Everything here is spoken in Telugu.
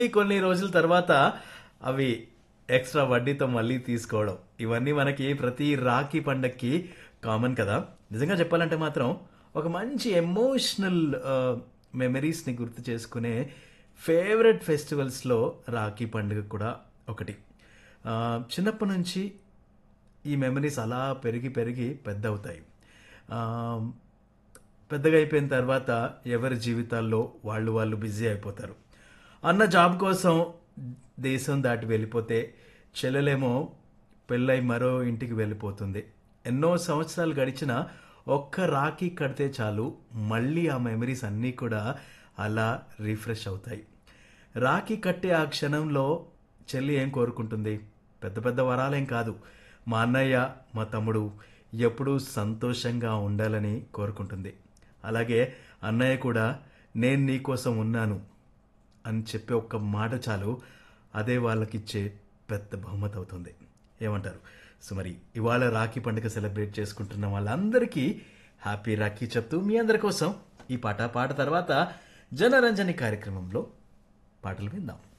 కొన్ని రోజుల తర్వాత అవి ఎక్స్ట్రా వడ్డీతో మళ్ళీ తీసుకోవడం ఇవన్నీ మనకి ప్రతి రాఖీ పండక్కి కామన్ కదా నిజంగా చెప్పాలంటే మాత్రం ఒక మంచి ఎమోషనల్ మెమరీస్ని గుర్తు చేసుకునే ఫేవరెట్ ఫెస్టివల్స్లో రాఖీ పండుగ కూడా ఒకటి ఆ, చిన్నప్పటి నుంచి ఈ మెమరీస్ అలా పెరిగి పెరిగి పెద్ద అవుతాయి ఆ, పెద్దగా అయిపోయిన తర్వాత ఎవరి జీవితాల్లో వాళ్ళు వాళ్ళు బిజీ అయిపోతారు అన్న జాబ్ కోసం దేశం దాటి వెళ్ళిపోతే చెల్లెలేమో పెళ్ళై మరో ఇంటికి వెళ్ళిపోతుంది ఎన్నో సంవత్సరాలు గడిచినా ఒక్క రాఖీ కడితే చాలు మళ్ళీ ఆ మెమరీస్ అన్నీ కూడా అలా రీఫ్రెష్ అవుతాయి రాఖీ కట్టే ఆ క్షణంలో చెల్లి ఏం కోరుకుంటుంది పెద్ద పెద్ద వరాలేం కాదు మా అన్నయ్య మా తమ్ముడు ఎప్పుడూ సంతోషంగా ఉండాలని కోరుకుంటుంది అలాగే అన్నయ్య కూడా నేను నీకోసం ఉన్నాను అని చెప్పే ఒక్క మాట చాలు అదే వాళ్ళకిచ్చే పెద్ద బహుమతి అవుతుంది ఏమంటారు సో మరి ఇవాళ రాఖీ పండుగ సెలబ్రేట్ చేసుకుంటున్న వాళ్ళందరికీ హ్యాపీ రాఖీ చెప్తూ మీ అందరి కోసం ఈ పాట పాట తర్వాత జనరంజని కార్యక్రమంలో పాటలు విందాం